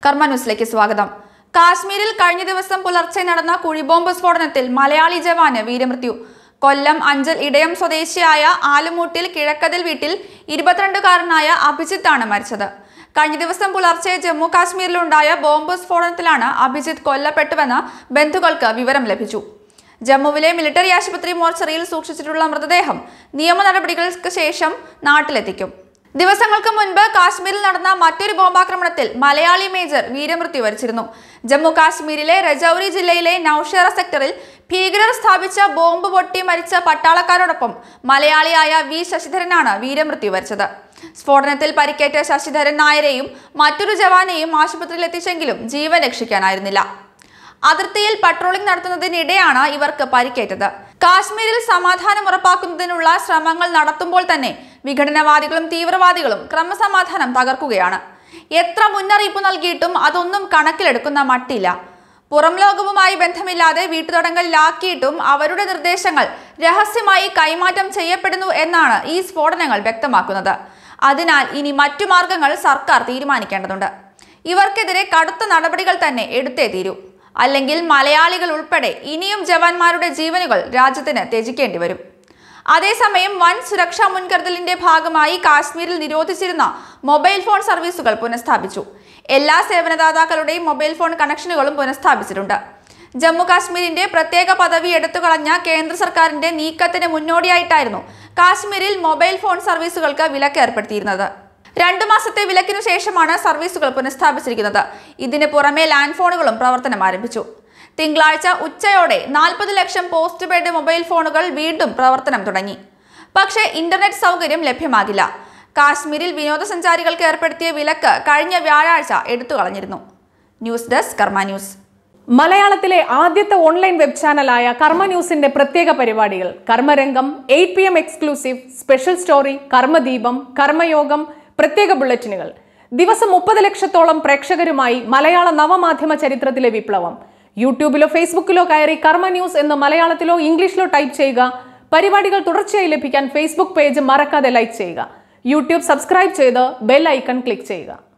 കർമ്മ ന്യൂസിലേക്ക് സ്വാഗതം കാശ്മീരിൽ കഴിഞ്ഞ ദിവസം പുലർച്ചെ നടന്ന കുഴിബോംബ് സ്ഫോടനത്തിൽ മലയാളി ജവാന് വീരമൃത്യു കൊല്ലം അഞ്ചൽ ഇടയം സ്വദേശിയായ ആലുമൂട്ടിൽ കിഴക്കതിൽ വീട്ടിൽ ഇരുപത്തിരണ്ടുകാരനായ അഭിജിത്താണ് മരിച്ചത് കഴിഞ്ഞ ദിവസം പുലർച്ചെ ജമ്മു കാശ്മീരിലുണ്ടായ ബോംബ് സ്ഫോടനത്തിലാണ് അഭിജിത്ത് കൊല്ലപ്പെട്ടുവെന്ന് ബന്ധുക്കൾക്ക് വിവരം ലഭിച്ചു ജമ്മുവിലെ മിലിറ്ററി ആശുപത്രി മോർച്ചറിയിൽ സൂക്ഷിച്ചിട്ടുള്ള മൃതദേഹം നിയമ നടപടികൾക്ക് ശേഷം നാട്ടിലെത്തിക്കും ദിവസങ്ങൾക്ക് മുൻപ് കാശ്മീരിൽ നടന്ന മറ്റൊരു ബോംബാക്രമണത്തിൽ മലയാളി മേജർ വീരമൃത്യു വരിച്ചിരുന്നു ജമ്മു കാശ്മീരിലെ രജൌരി ജില്ലയിലെ നൌഷേറ സെക്ടറിൽ ഭീകരർ സ്ഥാപിച്ച ബോംബ് പൊട്ടി മരിച്ച പട്ടാളക്കാരോടൊപ്പം മലയാളിയായ വി ശശിധരനാണ് വീരമൃത്യു വരിച്ചത് സ്ഫോടനത്തിൽ പരിക്കേറ്റ ശശിധരൻ നായരെയും മറ്റൊരു ജവാനെയും ആശുപത്രിയിൽ എത്തിച്ചെങ്കിലും ജീവൻ രക്ഷിക്കാനായിരുന്നില്ല അതിർത്തിയിൽ പട്രോളിംഗ് നടത്തുന്നതിനിടെയാണ് ഇവർക്ക് പരിക്കേറ്റത് കാശ്മീരിൽ സമാധാനം ഉറപ്പാക്കുന്നതിനുള്ള ശ്രമങ്ങൾ നടത്തുമ്പോൾ തന്നെ വിഘടനവാദികളും തീവ്രവാദികളും ക്രമസമാധാനം തകർക്കുകയാണ് എത്ര മുന്നറിയിപ്പ് നൽകിയിട്ടും അതൊന്നും കണക്കിലെടുക്കുന്ന മട്ടില്ല പുറം ലോകവുമായി ബന്ധമില്ലാതെ വീട്ടുതടങ്കലിലാക്കിയിട്ടും അവരുടെ നിർദ്ദേശങ്ങൾ രഹസ്യമായി കൈമാറ്റം ചെയ്യപ്പെടുന്നു എന്നാണ് ഈ സ്ഫോടനങ്ങൾ വ്യക്തമാക്കുന്നത് അതിനാൽ ഇനി മറ്റു മാർഗങ്ങൾ സർക്കാർ തീരുമാനിക്കേണ്ടതുണ്ട് ഇവർക്കെതിരെ കടുത്ത നടപടികൾ തന്നെ എടുത്തേ തീരൂ അല്ലെങ്കിൽ മലയാളികൾ ഉൾപ്പെടെ ഇനിയും ജവാന്മാരുടെ ജീവനുകൾ രാജ്യത്തിന് ത്യജിക്കേണ്ടി വരും അതേസമയം വൻ സുരക്ഷാ മുൻകരുതലിന്റെ ഭാഗമായി കാശ്മീരിൽ നിരോധിച്ചിരുന്ന മൊബൈൽ ഫോൺ സർവീസുകൾ പുനഃസ്ഥാപിച്ചു എല്ലാ സേവനദാതാക്കളുടെയും മൊബൈൽ ഫോൺ കണക്ഷനുകളും പുനഃസ്ഥാപിച്ചിട്ടുണ്ട് ജമ്മു കാശ്മീരിന്റെ പ്രത്യേക പദവി എടുത്തുകളഞ്ഞ കേന്ദ്ര സർക്കാരിന്റെ നീക്കത്തിന് മുന്നോടിയായിട്ടായിരുന്നു കാശ്മീരിൽ മൊബൈൽ ഫോൺ സർവീസുകൾക്ക് വിലക്ക് ഏർപ്പെടുത്തിയിരുന്നത് രണ്ടു മാസത്തെ വിലക്കിനു ശേഷമാണ് സർവീസുകൾ പുനഃസ്ഥാപിച്ചിരിക്കുന്നത് ഇതിന് പുറമെ ലാൻഡ് ഫോണുകളും പ്രവർത്തനം ആരംഭിച്ചു തിങ്കളാഴ്ച ഉച്ചയോടെ നാൽപ്പത് ലക്ഷം പോസ്റ്റ് പെയ്ഡ് മൊബൈൽ ഫോണുകൾ വീണ്ടും പ്രവർത്തനം തുടങ്ങി പക്ഷേ ഇന്റർനെറ്റ് സൗകര്യം ലഭ്യമാകില്ല കാശ്മീരിൽ വിനോദസഞ്ചാരികൾക്ക് ഏർപ്പെടുത്തിയ വിലക്ക് കഴിഞ്ഞ വ്യാഴാഴ്ച എടുത്തു കളഞ്ഞിരുന്നു ന്യൂസ് ഡെസ്ക് കർമ്മ ന്യൂസ് മലയാളത്തിലെ ആദ്യത്തെ ഓൺലൈൻ വെബ് ചാനലായ കർമ്മ ന്യൂസിന്റെ പ്രത്യേക പരിപാടികൾ Karmarangam eight P M exclusive special story Karmadeepam Karmayogam പ്രത്യേക ബുള്ളറ്റിനുകൾ ദിവസം മുപ്പത് ലക്ഷത്തോളം പ്രേക്ഷകരുമായി മലയാള നവമാധ്യമ ചരിത്രത്തിലെ വിപ്ലവം യൂട്യൂബിലോ ഫേസ്ബുക്കിലോ കയറി കർമ്മ ന്യൂസ് എന്ന് മലയാളത്തിലോ ഇംഗ്ലീഷിലോ ടൈപ്പ് ചെയ്യുക പരിപാടികൾ തുടർച്ചയായി ലഭിക്കാൻ ഫേസ്ബുക്ക് പേജ് മറക്കാതെ ലൈക്ക് ചെയ്യുക യൂട്യൂബ് സബ്സ്ക്രൈബ് ചെയ്ത് ബെൽ ഐക്കൺ ക്ലിക്ക് ചെയ്യുക